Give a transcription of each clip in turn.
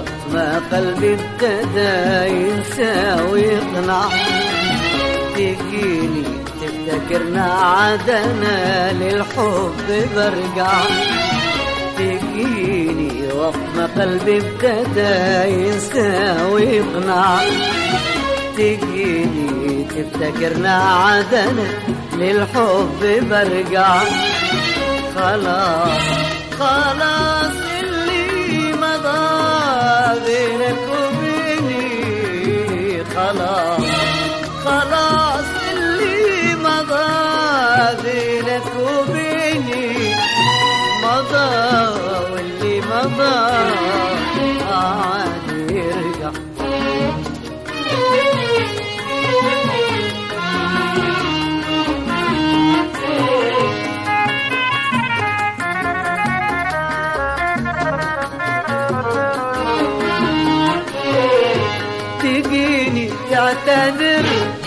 وقت ما قلبي ابتدى ينسى ويقنع تجيني تفتكرنا عادنا للحب برجع تجيني وقت ما قلبي ابتدى ينسى ويقنع تجيني تفتكرنا عادنا للحب برجع خلاص خلاص اللي مضى بينك وبيني خلاص خلاص اللي مضى بينك وبيني مضى واللي مضى عاد يرجع تجيني تعتذر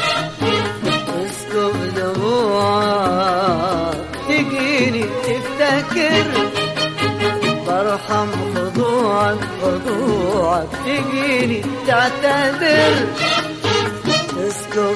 تسكب دموعك تجيني تفتكر برحم خضوعك خضوعك تجيني تعتذر تسكب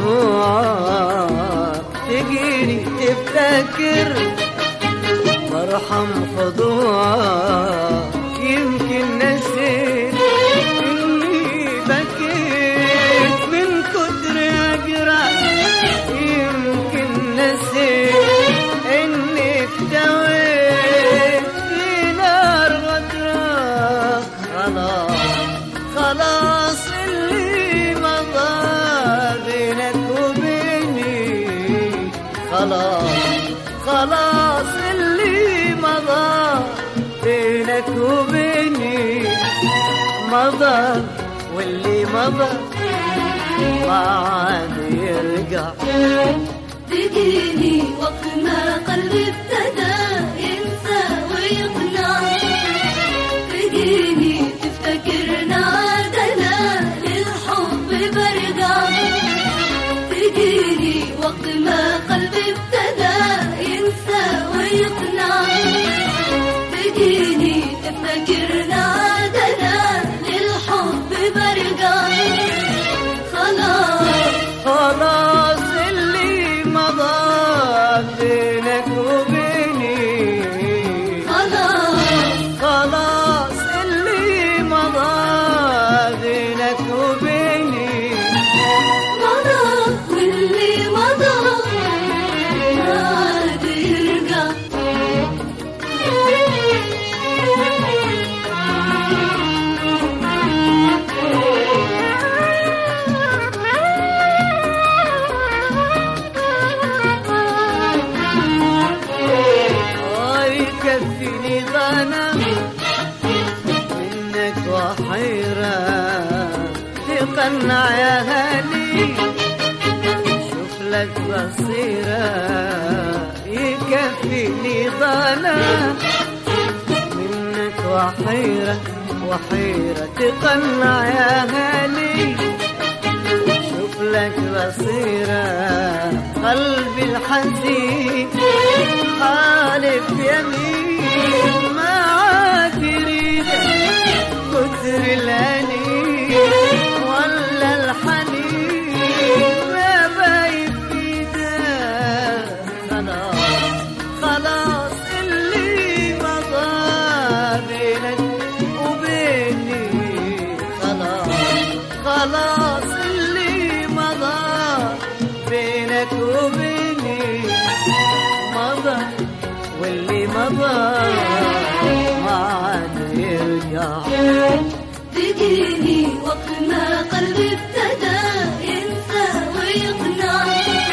دموعك تجيني تفتكر برحم خضوعك يمكن نسيت اني بكيت من كتر اجرح يمكن نسيت اني اكتويت في نار غدرك خلاص خلاص اللي مضى بينك وبيني خلاص خلاص اللي مضى بينك وبيني مضى واللي مضى ما عاد يرجع تجيني وقت ما قلبي ابتدى ينسى ويقنع تجيني تفتكرنا عادنا للحب برجع تجيني وقت ما قلبي ابتدى ينسى ويقنع تجيني تفتكرنا عادنا للحب برجع خلاص خلاص اللي مضى بينك وبيني خلاص خلاص اللي مضى بينك وبيني مضى واللي مضى ما عاد يرجع آه يكفيني غنم منك وحيرة تقنع يا هلي شوف لك بصيرة يكفيني غنم منك وحيرة وحيرة تقنع يا هلي شوف لك بصيرة قلبي الحزين حالف يمين ما عاد يريد كتر الأنين ولا الحنين ما باين فيده خلاص خلاص اللي مضى بينك وبيني خلاص خلاص اللي مضى بينك وبيني مضى واللي مضى ما عاد يرجع تجيني وقت ما قلبي ابتدى ينسى ويقنع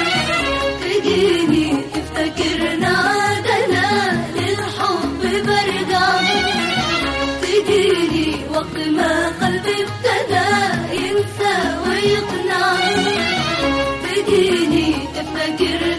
تجيني تفتكرنا عادنا للحب برجع تجيني وقت ما قلبي ابتدى ينسى ويقنع تجيني تفتكرنا